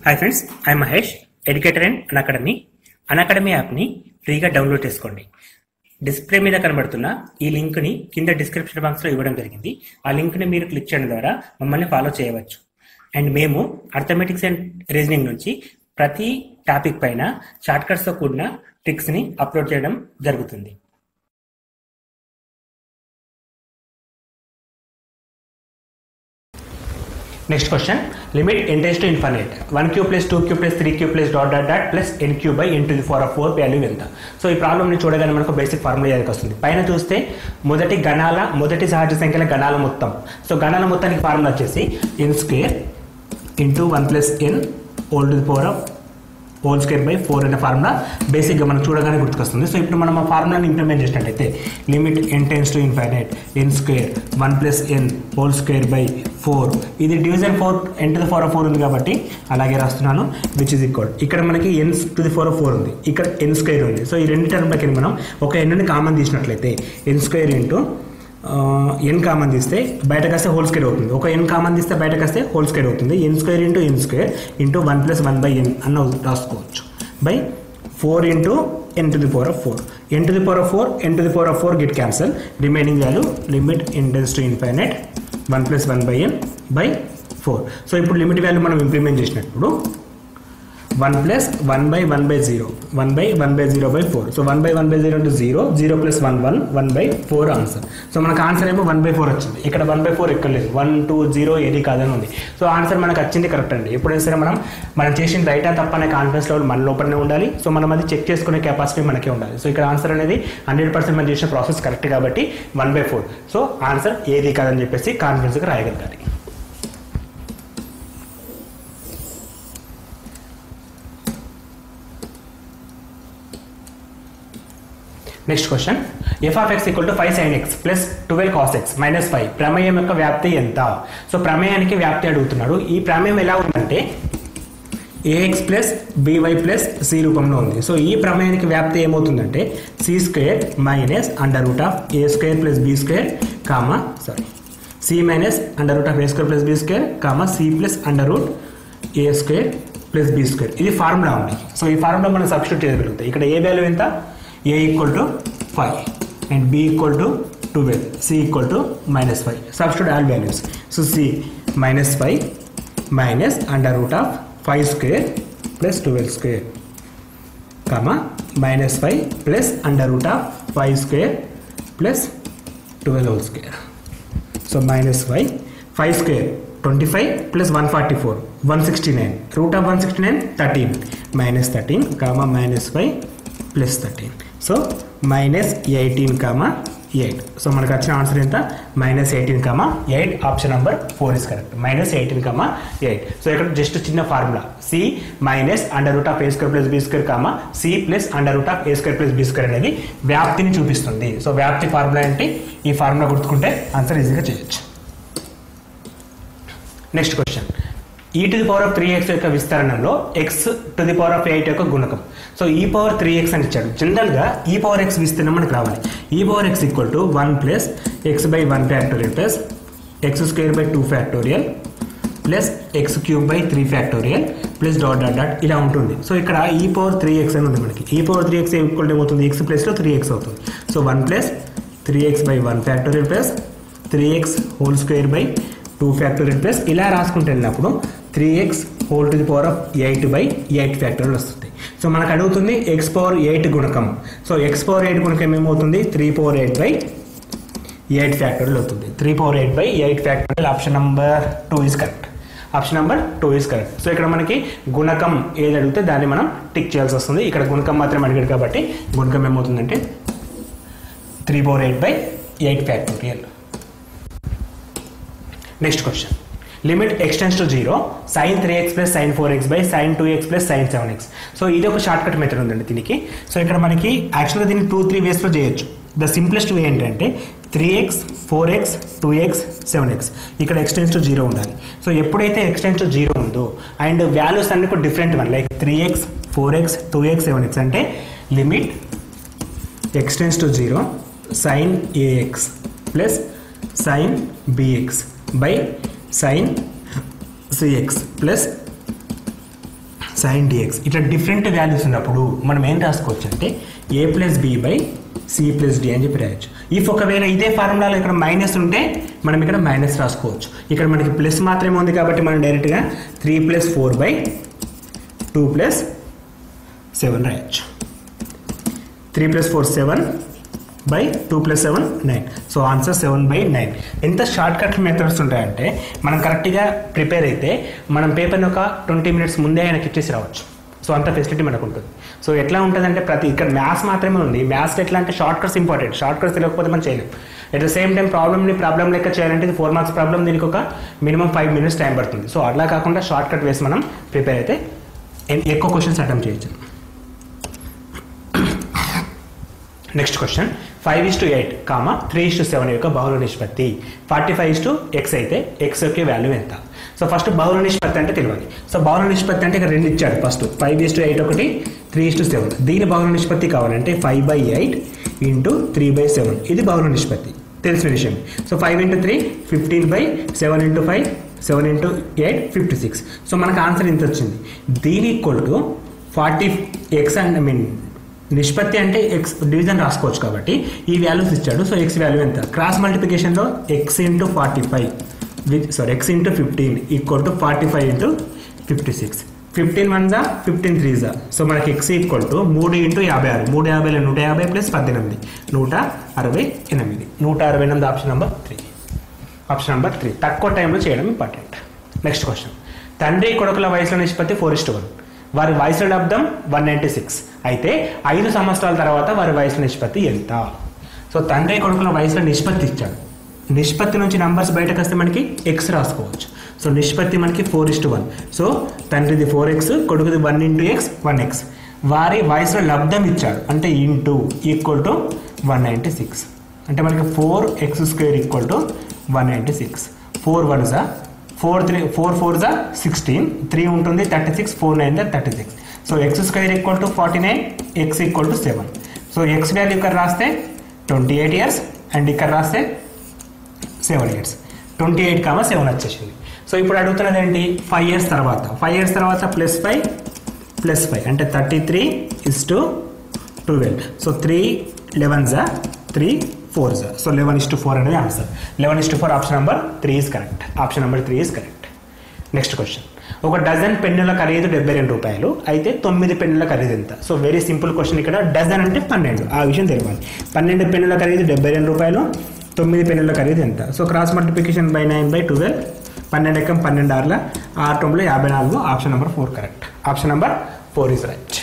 hi friends I Mahesh educator and academy academy యాప్ని ఫ్రీగా download చేసుకోండి డిస్ప్లే మీద కనబడుతున్న ఈ లింక్ని కింద డిస్క్రిప్షన్ బాక్స్లో ఇవ్వడం జరిగింది ఆ లింక్ని మీరు క్లిక్ చేయడం ద్వారా మమ్మల్ని ఫాలో చేయవచ్చు అండ్ మేము అర్థమెటిక్స్ అండ్ రీజనింగ్ నుంచి ప్రతి టాపిక్ పైన షార్ట్కట్స్తో కూడిన ట్రిక్స్ని అప్లోడ్ చేయడం జరుగుతుంది next question limit n tends to infinite one cube plus two cube plus three cube plus dot dot dot plus n cube by n to the four of four value ఎంత so ఈ ప్రాబ్లమ్ని చూడగానే మనకు basic formula ఏదైతే వస్తుంది పైన చూస్తే మొదటి గణాల మొదటి సహజ సంఖ్యల గణాల మొత్తం సో గణాల మొత్తానికి ఫార్ములా వచ్చేసి n square into one plus n whole to the power of whole square by four అనే ఫార్ములా బేసిక్గా మనం చూడగానే గుర్తుకొస్తుంది సో ఇప్పుడు మనం ఆ ఫార్ములాని ఇంప్లిమెంట్ చేసినట్టయితే limit n tends to infinite n square one plus n whole square by four ఇది division four n to the four of four ఉంది కాబట్టి అలాగే రాస్తున్నాను విచ్ ఇస్ ఈక్వల్ ఇక్కడ మనకి n to the four of four ఉంది ఇక్కడ ఎన్ square ఉంది సో ఈ రెండు టర్మ్లకి మనం ఒక ఎన్ని కామన్ తీసినట్లయితే n square into n common తీస్తే బయటకు వస్తే హోల్ స్క్వేర్ అవుతుంది ఒక ఎన్ కామన్ తీస్తే బయటకు వస్తే హోల్ స్క్వేర్ అవుతుంది n square into n square into one plus one by n అన్న రాసుకోవచ్చు by four into n to the power of four n to the power of four n to the power of four get cancel remaining value limit n tends to infinite one plus one by n by four so ఇప్పుడు limit value మనం implement చేసినప్పుడు one plus one by one by zero one by one by zero by four so one by one by zero into zero zero plus one one one by four answer so మనకు answer ఏమో one by four వచ్చింది ఇక్కడ one by four ఎక్కడ లేదు one two zero ఏది కాదని ఉంది so answer మనకు వచ్చింది కరెక్ట్ అండి ఎప్పుడైనా సరే మనం మనం చేసిన రైటా తప్ప అనే కాన్ఫిడెన్స్ లెవెల్ మన లోపలనే ఉండాలి సో మనం అది చెక్ చేసుకునే కెపాసిటీ మనకే ఉండాలి సో ఇక్కడ ఆన్సర్ అనేది హండ్రెడ్ పర్సెంట్ మనం చేసిన ప్రాసెస్ కరెక్ట్ కాబట్టి one by four so answer ఏది కాదని చెప్పేసి కాన్ఫిడెన్స్గా రాయగలగాలి next question f of x equal to five sine x plus twelve cos x minus five ప్రమేయం యొక్క వ్యాప్తి ఎంత సో ప్రమేయానికి వ్యాప్తి అడుగుతున్నాడు ఈ ప్రమేయం ఎలా ఉందంటే a x plus b y plus c రూపంలో ఉంది సో ఈ ప్రమేయానికి వ్యాప్తి ఏమవుతుందంటే c square minus under root of a square plus b square comma sorry c minus under root of a square plus b square comma c plus under root a square plus b square ఇది formula ఉంది so ఈ formula మనం substitute చేయగలుగుతాం ఇక్కడ a value ఎంత a equal to 5 and b equal to 12 c equal to minus 5 substitute all values so c minus 5 minus under root of 5 square plus 12 square comma minus 5 plus under root of 5 square plus 12 whole square so minus 5 5 square 25 plus 144 169 root of 169 13 minus 13 comma minus 5 plus thirteen so minus eighteen comma eight so మనకు వచ్చిన answer ఎంత మైనస్ eighteen comma ఎయిట్ option number four is correct minus eighteen comma eight so ఇక్కడ just చిన్న formula c minus under root of a square plus b square comma c plus under root of a square plus b square అనేది వ్యాప్తిని చూపిస్తుంది so వ్యాప్తి formula ఏంటి ఈ formula గుర్తుకుంటే answer ఈజీగా చేయొచ్చు next question e to the power of three x యొక్క విస్తరణలో x to the power of eight యొక్క గుణకం సో ఈ పవర్ త్రీ ఎక్స్ అని ఇచ్చాడు జనరల్గా ఈ పవర్ ఎక్స్ విస్తీర్ణం మనకు రావాలి e power x equal to one plus x by one factorial plus x square by two factorial plus x cube by three factorial plus dot dot dot ఇలా ఉంటుంది so ఇక్కడ ఈ పవర్ త్రీ ఎక్స్ అని ఉంది మనకి e power three x equal ఏమవుతుంది x ప్లస్లో three x అవుతుంది so one plus three x by one factorial plus three x whole square by two factorial plus ఇలా రాసుకుంటూ వెళ్ళినప్పుడు three x whole to the power of eight by eight factorial వస్తుంది so మనకు అడుగుతుంది x power eight గుణకం so x power eight గుణకం ఏమవుతుంది three power eight by eight factorial అవుతుంది three power eight by eight factorial option number two is correct option number two is correct so ఇక్కడ మనకి గుణకం ఏది అడిగితే దాన్ని మనం టిక్ చేయాల్సి వస్తుంది ఇక్కడ గుణకం మాత్రం అడిగాడు కాబట్టి గుణకం ఏమవుతుందంటే three power eight by eight factorial next question limit x tends to zero sine three x plus sine four x by sine two x plus sine seven x so ఇది ఒక షార్ట్ కట్ మెథడ్ ఉందండి దీనికి so ఇక్కడ మనకి యాక్చువల్గా దీన్ని two three వేస్లో చేయొచ్చు the simplest way ఏంటంటే three x four x two x seven x ఇక్కడ ఎక్స్టెన్స్ టు జీరో ఉండాలి సో ఎప్పుడైతే ఎక్స్టెన్స్ టు జీరో ఉందో అండ్ వాల్యూస్ అన్ని కూడా different one like three x four x two x seven x అంటే limit x tends to zero sine a x plus sine b x by sine c x plus sine d x ఇట్లా different values ఉన్నప్పుడు మనం ఏం రాసుకోవచ్చు అంటే a plus b by c plus d అని చెప్పి రాయొచ్చు ఇఫ్ ఒకవేళ ఇదే ఫార్ములాలో ఇక్కడ మైనస్ ఉంటే మనం ఇక్కడ మైనస్ రాసుకోవచ్చు ఇక్కడ మనకి ప్లస్ మాత్రమే ఉంది కాబట్టి మనం డైరెక్ట్గా three plus four by two plus seven రాయొచ్చు three plus four seven by two plus seven nine so answer seven by nine ఎంత షార్ట్ కట్ మెథడ్స్ ఉంటాయంటే మనం కరెక్ట్గా ప్రిపేర్ అయితే మనం పేపర్ని ఒక ట్వంటీ మినిట్స్ ముందే ఆయనకి ఇచ్చేసి రావచ్చు సో అంత ఫెసిలిటీ మనకు ఉంటుంది సో ఎట్లా ఉంటుందంటే ప్రతి ఇక్కడ మ్యాథ్స్ మాత్రమే ఉంది మ్యాథ్స్ ఎట్లా అంటే short cuts important short cuts తెలియకపోతే మనం చేయలేం అట్ ద సేమ్ టైం ప్రాబ్లమ్ని ప్రాబ్లం లెక్క చేయాలంటే ఇది ఫోర్ మార్క్స్ ప్రాబ్లం దీనికి ఒక మినిమం ఫైవ్ మినిట్స్ టైం పడుతుంది సో అట్లా కాకుండా షార్ట్ కట్ వేసి మనం ప్రిపేర్ అయితే ఎ- ఎక్కువ క్వశ్చన్స్ అటెంప్ట్ చేయొచ్చు next question five is to eight comma three is to seven యొక్క బహుళ నిష్పత్తి forty five is to x అయితే ఎక్స్ యొక్క వాల్యూ ఎంత సో ఫస్ట్ బహుళ నిష్పత్తి అంటే తెలియాలి సో బహుళ నిష్పత్తి అంటే ఇక్కడ రెండు ఇచ్చాడు first five is to eight ఒకటి త్రీ ఇస్ టు సెవెన్ దీని బహుళ నిష్పత్తి కావాలంటే five by eight into three by seven ఇది బహుళ నిష్పత్తి తెలిసిన విషయం so five into three fifteen by seven into five seven into eight fifty six so మనకు ఆన్సర్ ఇంత వచ్చింది దీని equal to forty x and I mean నిష్పత్తి అంటే ఎక్స్ డివిజన్ రాసుకోవచ్చు కాబట్టి ఈ వాల్యూస్ ఇచ్చాడు సో ఎక్స్ వాల్యూ ఎంత క్రాస్ మల్టిప్లికేషన్లో x into forty five with sorry x into fifteen equal to forty five into fifty six fifteen one జా fifteen three జా సో మనకి ఎక్స్ ఈక్వల్ టు మూడు ఇంటూ యాభై ఆరు మూడు యాభైలో నూట యాభై ప్లస్ పద్దెనిమిది నూట అరవై ఎనిమిది నూట అరవై ఎనిమిది option number three option number three తక్కువ టైంలో చేయడం ఇంపార్టెంట్ నెక్స్ట్ క్వశ్చన్ తండ్రి కొడుకుల వయసుల నిష్పత్తి ఫోర్ ఇస్ట్ వన్ వారి వయసుల లబ్ధం వన్ నైంటీ సిక్స్ అయితే ఐదు సంవత్సరాల తర్వాత వారి వయసుల నిష్పత్తి ఎంత సో తండ్రి కొడుకుల వయసుల నిష్పత్తి ఇచ్చాడు నిష్పత్తి నుంచి నంబర్స్ బయటకు వస్తే మనకి ఎక్స్ రాసుకోవచ్చు సో నిష్పత్తి మనకి ఫోర్ ఇస్ట్ వన్ సో తండ్రిది ఫోర్ ఎక్స్ కొడుకుది one into x one x వారి వయసులో లబ్ధం ఇచ్చాడు అంటే into equal to one ninety six అంటే మనకి four x square equal to one ninety six four one జా ఫోర్ త్రీ ఫోర్ ఫోర్ జా సిక్స్టీన్ త్రీ ఉంటుంది థర్టీ సిక్స్ ఫోర్ నైన్ జా thirty six so x square equal to forty nine x equal to seven so x value ఇక్కడ రాస్తే twenty eight years and ఇక్కడ రాస్తే seven years twenty eight comma seven వచ్చేసింది so ఇప్పుడు అడుగుతున్నది ఏంటి five years తర్వాత ఫైవ్ ఇయర్స్ తర్వాత ప్లస్ ఫైవ్ ప్లస్ ఫైవ్ అంటే thirty three is to twelve so three eleven జా త్రీ ఫోర్ జా so eleven is to four అనేది answer eleven is to four option number three is correct option number three is correct next question ఒక dozen పెన్నుల ఖరీదు డెబ్బై రెండు రూపాయలు అయితే తొమ్మిది పెన్నుల ఖరీదు ఎంత సో వెరీ సింపుల్ క్వశ్చన్ ఇక్కడ డజన్ అంటే పన్నెండు ఆ విషయం తెలియాలి పన్నెండు పెన్నుల ఖరీదు డెబ్బై రెండు రూపాయలు తొమ్మిది పెన్నుల ఖరీదు ఎంత so cross multiplication by nine by twelve పన్నెండు ఎక్కం పన్నెండు ఆరుల ఆరు తొమ్మిది యాభై నాలుగు option number four correct option number four is right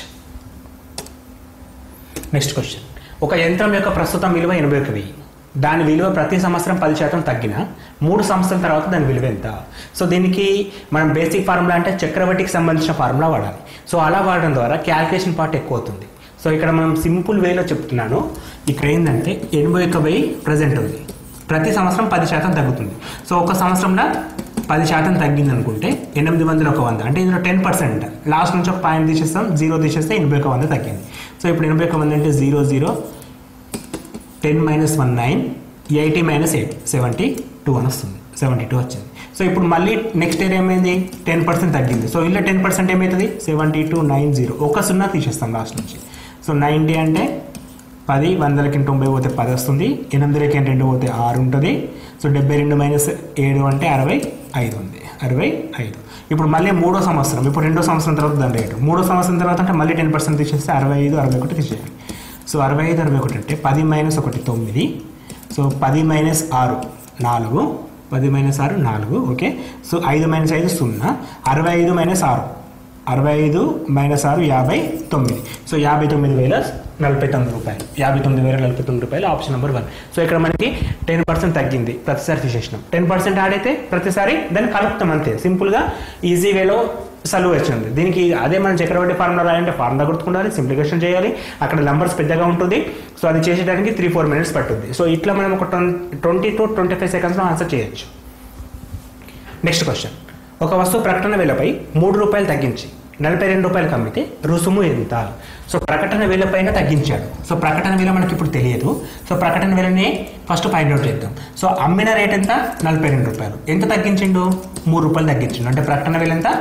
next question ఒక యంత్రం యొక్క ప్రస్తుతం విలువ ఎనభై ఒక వెయ్యి దాని విలువ ప్రతి సంవత్సరం పది శాతం తగ్గిన మూడు సంవత్సరాల తర్వాత దాని విలువ ఎంత సో దీనికి మనం బేసిక్ ఫార్ములా అంటే చక్రవడ్డీకి సంబంధించిన ఫార్ములా వాడాలి సో అలా వాడడం ద్వారా క్యాల్కులేషన్ పార్ట్ ఎక్కువ అవుతుంది సో ఇక్కడ మనం సింపుల్ వేలో చెప్తున్నాను ఇక్కడ ఏంటంటే ఎనభై ఒక వెయ్యి ప్రజెంట్ ఉంది ప్రతి సంవత్సరం పది శాతం తగ్గుతుంది సో ఒక సంవత్సరంలో పది శాతం తగ్గింది అనుకుంటే ఎనిమిది వందల ఒక వంద అంటే ఇందులో టెన్ పర్సెంట్ లాస్ట్ నుంచి ఒక పాయింట్ తీసేస్తాం జీరో తీసేస్తే ఎనభై ఒక వంద తగ్గింది సో ఇప్పుడు ఎనభై ఒక వంద అంటే zero zero ten minus one nine eighty minus eight seventy two అని వస్తుంది సెవెంటీ టూ వచ్చింది సో ఇప్పుడు మళ్ళీ నెక్స్ట్ ఇయర్ ఏమైంది టెన్ పర్సెంట్ తగ్గింది సో ఇలా టెన్ పర్సెంట్ ఏమవుతుంది సెవెంటీ టూ నైన్ జీరో ఒక సున్నా తీసేస్తాం లాస్ట్ నుంచి సో నైంటీ అంటే పది వందలకి తొంభై పోతే పది వస్తుంది ఎనిమిదిలకి రెండు పోతే ఆరు ఉంటుంది సో డెబ్బై రెండు మైనస్ ఏడు అంటే అరవై ఐదు ఉంది అరవై ఐదు ఇప్పుడు మళ్ళీ మూడో సంవత్సరం ఇప్పుడు రెండో సంవత్సరం తర్వాత దాని రేటు మూడో సంవత్సరం తర్వాత అంటే మళ్ళీ టెన్ పర్సెంట్ తీసేస్తే అరవై ఐదు అరవై ఒకటి తీసేయాలి సో అరవై ఐదు అరవై ఒకటి అంటే పది మైనస్ ఒకటి తొమ్మిది సో పది మైనస్ ఆరు నాలుగు పది మైనస్ ఆరు నాలుగు ఓకే సో ఐదు మైనస్ ఐదు సున్నా అరవై ఐదు మైనస్ ఆరు అరవై ఐదు మైనస్ ఆరు యాభై తొమ్మిది సో యాభై తొమ్మిది వేల నలభై తొమ్మిది రూపాయలు యాభై తొమ్మిది వేల నలభై తొమ్మిది రూపాయలు ఆప్షన్ నెంబర్ వన్ సో ఇక్కడ మనకి టెన్ పర్సెంట్ తగ్గింది ప్రతిసారి తీసేసినాం టెన్ పర్సెంట్ యాడ్ అయితే ప్రతిసారి దాన్ని కలుపుతాం అంతే సింపుల్గా ఈజీ వేలో సలువు వచ్చింది దీనికి అదే మనం చక్రవడ్డీ ఫార్ములా రాయాలంటే ఫార్ములా గుర్తుకుండాలి సింప్లికేషన్ చేయాలి అక్కడ నెంబర్స్ పెద్దగా ఉంటుంది సో అది చేసేటానికి త్రీ ఫోర్ మినిట్స్ పట్టుద్ది సో ఇట్లా మనం ఒక ట్వంటీ టు ట్వంటీ ఫైవ్ సెకండ్స్లో ఆన్సర్ చేయొచ్చు నెక్స్ట్ క్వశ్చన్ ఒక వస్తువు ప్రకటన వేలపై మూడు రూపాయలు తగ్గించి నలభై రెండు రూపాయలకు అమ్మితే రుసుము ఎంత సో ప్రకటన వేల పైన తగ్గించాడు సో ప్రకటన వేల మనకి ఇప్పుడు తెలియదు సో ప్రకటన వేలని ఫస్ట్ ఫైండ్ అవుట్ చేద్దాం సో అమ్మిన రేట్ ఎంత నలభై రెండు రూపాయలు ఎంత తగ్గించిండు మూడు రూపాయలు తగ్గించిండు అంటే ప్రకటన వేల ఎంత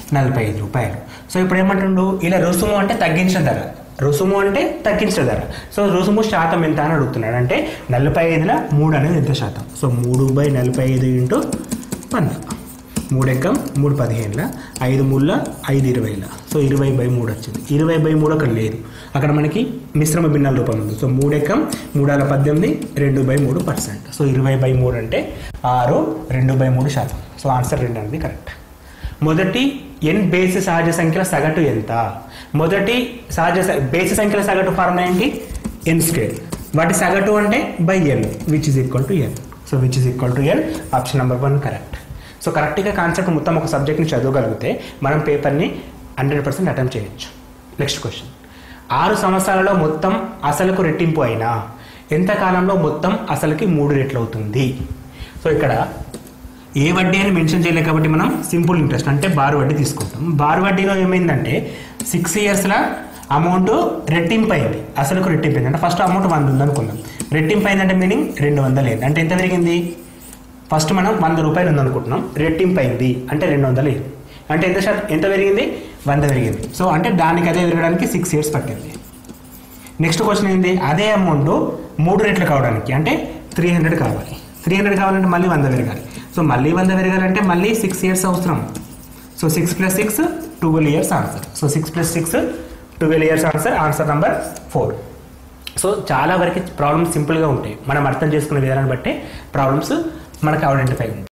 నలభై ఐదు రూపాయలు సో ఇప్పుడు ఏమంటుండు ఇలా రుసుము అంటే తగ్గించిన ధర రుసుము అంటే తగ్గించిన ధర సో రుసుము శాతం ఎంత అని అడుగుతున్నాడు అంటే నలభై ఐదుల మూడు అనేది ఎంత శాతం సో మూడు బై నలభై ఐదు ఇంటూ వంద మూడు ఎక్కం మూడు పదిహేనుల ఐదు మూడుల ఐదు ఇరవైల సో ఇరవై బై మూడు వచ్చింది ఇరవై బై మూడు అక్కడ లేదు అక్కడ మనకి మిశ్రమ భిన్నాల రూపం ఉంది సో మూడు ఎక్కం మూడాల పద్దెనిమిది రెండు బై మూడు పర్సెంట్ సో ఇరవై బై మూడు అంటే ఆరు రెండు బై మూడు శాతం సో ఆన్సర్ రెండు అనేది కరెక్ట్ మొదటి ఎన్ బేసి సహజ సంఖ్యల సగటు ఎంత మొదటి సహజ స- బేసి సంఖ్యల సగటు ఫార్ములా ఏంటి ఎన్ స్క్వేర్ వాటి సగటు అంటే by n which is equal to n so which is equal to n option number one correct so కరెక్ట్గా కాన్సెప్ట్ మొత్తం ఒక సబ్జెక్ట్ని చదవగలిగితే మనం పేపర్ని హండ్రెడ్ పర్సెంట్ అటెంప్ట్ చేయొచ్చు నెక్స్ట్ క్వశ్చన్ ఆరు సంవత్సరాలలో మొత్తం అసలుకు రెట్టింపు అయినా ఎంత కాలంలో మొత్తం అసలుకి మూడు రెట్లు అవుతుంది సో ఇక్కడ ఏ వడ్డీ అని మెన్షన్ చేయలేదు కాబట్టి మనం సింపుల్ ఇంట్రెస్ట్ అంటే బారు వడ్డీ తీసుకుంటాం బారు వడ్డీలో ఏమైందంటే సిక్స్ ఇయర్స్లో అమౌంట్ రెట్టింపు అయింది అసలుకు రెట్టింపు అయింది అంటే ఫస్ట్ అమౌంట్ వంద ఉంది అనుకుందాం రెట్టింపు అయిందంటే మీనింగ్ రెండు వందలు అయింది అంటే ఎంత పెరిగింది ఫస్ట్ మనం వంద రూపాయలు ఉందనుకుంటున్నాం రెట్టింపు అయింది అంటే రెండు వందలు అయింది అంటే ఎంత శాతం ఎంత పెరిగింది వంద పెరిగింది సో అంటే దానికి అదే పెరగడానికి సిక్స్ ఇయర్స్ పట్టింది నెక్స్ట్ క్వశ్చన్ ఏంది అదే అమౌంట్ మూడు రెట్లు కావడానికి అంటే త్రీ హండ్రెడ్ కావాలి త్రీ హండ్రెడ్ కావాలంటే మళ్ళీ వంద పెరగాలి సో మళ్ళీ వంద పెరగాలంటే మళ్ళీ సిక్స్ ఇయర్స్ అవసరం so six plus six twelve years answer so six plus six twelve years answer answer number four so చాలా వరకు ప్రాబ్లమ్స్ సింపుల్గా ఉంటాయి మనం అర్థం చేసుకునే విధానాన్ని బట్టి ప్రాబ్లమ్స్ మనకు ఐడెంటిఫై ఉంటాయి